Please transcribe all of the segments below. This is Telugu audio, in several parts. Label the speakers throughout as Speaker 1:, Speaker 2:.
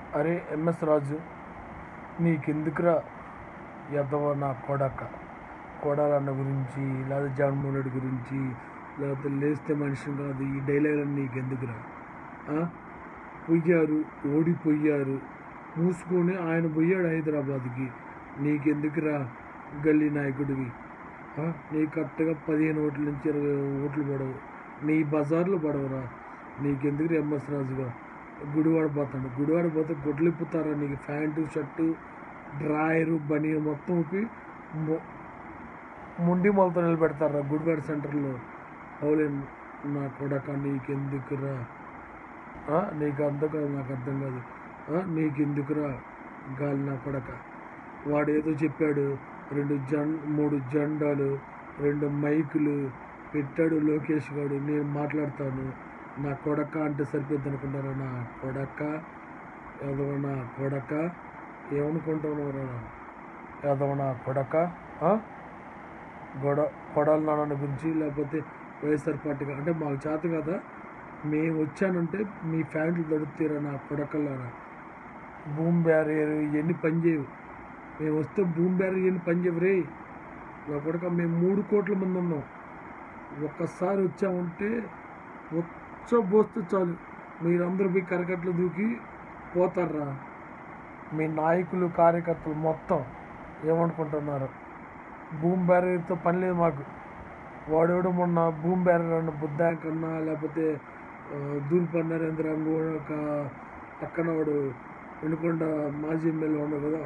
Speaker 1: అరే ఎంఎస్ రాజు నీకెందుకురా ఎదవ నా కొడక కొడాలన్న గురించి లేదా జగన్మోహన్ రెడ్డి గురించి లేకపోతే లేస్తే మనిషి కాదు ఈ డైలాగులన్నీ నీకెందుకురా ఆ? పోయారు ఓడిపోయారు మూసుకొని ఆయన పోయాడు హైదరాబాద్కి నీకెందుకురా గల్లీ నాయకుడివి ఆ? నీ కరెక్ట్గా పదిహేను ఓట్ల నుంచి ఇరవై ఓట్లు పడవు నీ బజార్లో పడవురా నీకెందుకు ఎంఎస్ రాజుగా గుడివాడ పోతాడు గుడివాడ పోతే గుడ్లు ఇప్పుతారా నీకు ప్యాంటు షర్టు డ్రాయరు బనియన్ మొత్తం ఊపి మొ- ముండి మొలతో నిలబెడతారా గుడివాడ సెంటర్లో అవులే నా కొడక నీకెందుకురా ఆ? నీకు అర్థం కాదు నాకు అర్థం కాదు ఆ? నీకెందుకురా గాలి నా కొడక వాడు ఏదో చెప్పాడు రెండు జన్ మూడు జెండాలు రెండు మైకులు పెట్టాడు లోకేష్ గారు నేను మాట్లాడతాను నా కొడక అంటే సరిపోద్ది అనుకుంటారా నా కొడక ఎదవ నా కొడక ఏమనుకుంటున్నారా ఎదవ నా కొడక ఆ? గొడ కొడాలి నాన్న గురించి లేకపోతే వైఎస్ఆర్ పార్టీ అంటే మాకు చేత కదా మేము వచ్చానంటే మీ ఫ్యాన్లు దొరుకుతారా నా కొడకల్లారా భూమి బ్యారియర్ ఇవన్నీ పనిచేయవు మేము వస్తే భూమి బ్యారియర్ ఇవన్నీ పనిచేయవు రే నా కొడక మేము మూడు కోట్ల మంది ఉన్నాం ఒక్కసారి వచ్చామంటే వచ్చ పోస్తే చాలు మీరందరూ మీ కరకట్లు దూకి పోతారా మీ నాయకులు కార్యకర్తలు మొత్తం ఏమనుకుంటున్నారు భూమి బ్యారియర్తో పని లేదు మాకు వాడెవడు మొన్న భూమి బ్యారియర్ అన్న బుద్ధాంక్ అన్నా లేకపోతే ఆ, దూల్ప నరేంద్ర ఇంకో ఒక పక్కన వాడు వినుకొండ మాజీ ఎమ్మెల్యే ఉన్నాడు కదా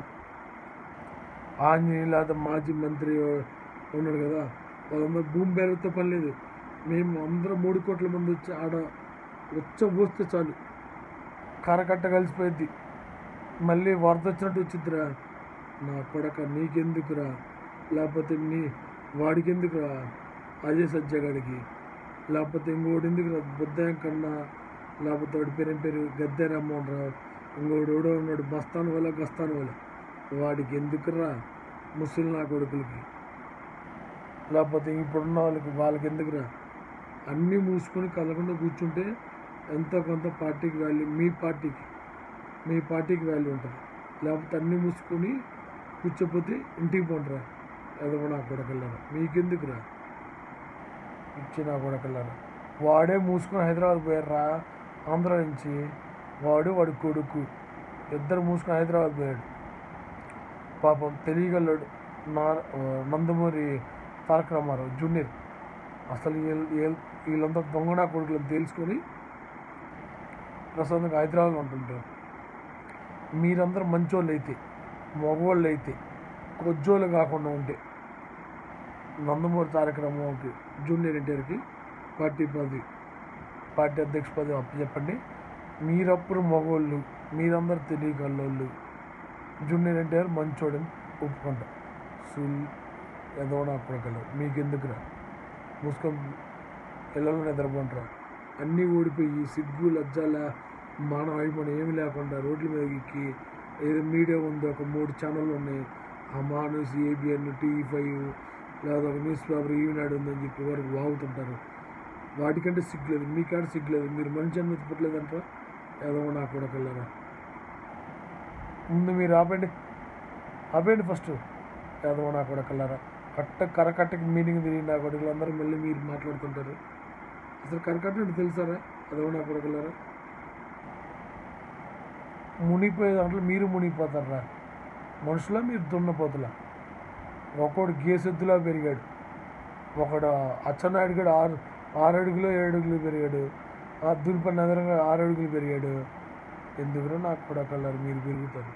Speaker 1: ఆంజనేయ లేదా మాజీ మంత్రి ఉన్నాడు కదా వాళ్ళందరూ భూమి బ్యారియర్తో పని లేదు మేము అందరం మూడు కోట్ల మంది వచ్చి ఆడ వచ్చ పోస్తే చాలు కరకట్ట కలిసిపోయింది మళ్ళీ వరద వచ్చినట్టు వచ్చిద్దిరా నా కొడక నీకెందుకురా లేకపోతే నీ వాడికి ఎందుకురా అజయ్ సజ్జగాడికి లేకపోతే ఇంకోటి ఎందుకురా బుద్ధాయం కన్నా లేకపోతే వాడి పేరు ఏం పేరు గద్దె రామ్మోహన్ రావు ఇంకోటి ఎవడో ఉన్నాడు బస్తాను వల్ల గస్తాను వల్ల వాడికి ఎందుకురా ముసలి నా కొడుకులకి లేకపోతే ఇప్పుడున్న వాళ్ళకి వాళ్ళకి ఎందుకురా అన్నీ మూసుకొని కలగకుండా కూర్చుంటే ఎంతో కొంత పార్టీకి వాల్యూ మీ పార్టీకి మీ పార్టీకి వాల్యూ ఉంటుంది లేకపోతే అన్నీ మూసుకొని కూర్చోపోతే ఇంటికి పోండిరా ఎదవ నా కొడకల్లారా మీకెందుకురా ఇచ్చి నా కొడకల్లారా వాడే మూసుకొని హైదరాబాద్ పోయారా ఆంధ్ర నుంచి వాడు వాడి కొడుకు ఇద్దరు మూసుకొని హైదరాబాద్ పోయాడు పాపం తెలియగలడు నా నందమూరి తారక రామారావు జూనియర్ అసలు వీళ్ళ- వీళ్ళ- వీళ్ళంతా దొంగనా కొడుకులను తేల్చుకొని ప్రస్తుతానికి హైదరాబాద్లో ఉంటుంటారు మీరందరూ మంచోళ్ళు అయితే మగవాళ్ళు అయితే కొజ్జోళ్ళు కాకుండా ఉంటే నందమూరి తారక రామారావుకి జూనియర్ ఎన్టీఆర్కి పార్టీ పదవి పార్టీ అధ్యక్ష పదవి అప్పచెప్పండి మీరప్పుడు మగవాళ్ళు మీరందరూ తెలియగలోళ్ళు జూనియర్ ఎన్టీఆర్ మంచోడని ఒప్పుకుంటా సుల్ ఏదో నాకు కొడకలు మీకెందుకురా మూసుకొని పిల్లలు నిద్రపోంటారా అన్నీ ఓడిపోయి సిగ్గు లజ్జాల మానవ అభిమానం ఏమి లేకుండా రోడ్ల మీద ఎక్కి ఏదో మీడియా ఉంది ఒక మూడు ఛానళ్ళు ఉన్నాయి ఆ మానస్ ఏబిఎన్ టీవీ ఫైవ్ లేదా ఒక న్యూస్ పేపర్ ఈవినాడు ఉందని చెప్పి వరకు వాగుతుంటారు వాటికంటే సిగ్గులేదు మీకాడ సిగ్గులేదు మీరు మనిషి అన్న పుట్టలేదంటారా ఏదో నా కొడకల్లారా ముందు మీరు ఆపండి ఆపండి ఫస్ట్ ఏదో నా కొడకల్లారా కట్ట కరకట్టకి మీనింగ్ తిరిగి నా కొడుకులు అందరూ మళ్ళీ మీరు మాట్లాడుతుంటారు అసలు కరకట్ట అంటే తెలుసారా అదో నా కొడకల్లారా మునిగిపోయే దాంట్లో మీరు మునిగిపోతారా మనుషులా మీరు దున్నపోతులా ఒకడు గేసెద్దులా పెరిగాడు ఒకడు అచ్చెన్నాయుడు గడు ఆరు ఆరు అడుగులు ఏడు అడుగులు పెరిగాడు ఆ దుల్ప నగరంగా ఆరు అడుగులు పెరిగాడు ఎందుకురా నాకు కూడా కలరు మీరు పెరుగుతారు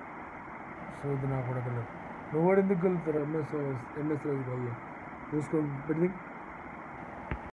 Speaker 1: సోది నాకు కూడా కలరు నువ్వు కూడా ఎందుకు కలుగుతారు ఎంఎస్ ఎంఎస్ రాజు వాళ్ళు చూసుకొని పెట్టి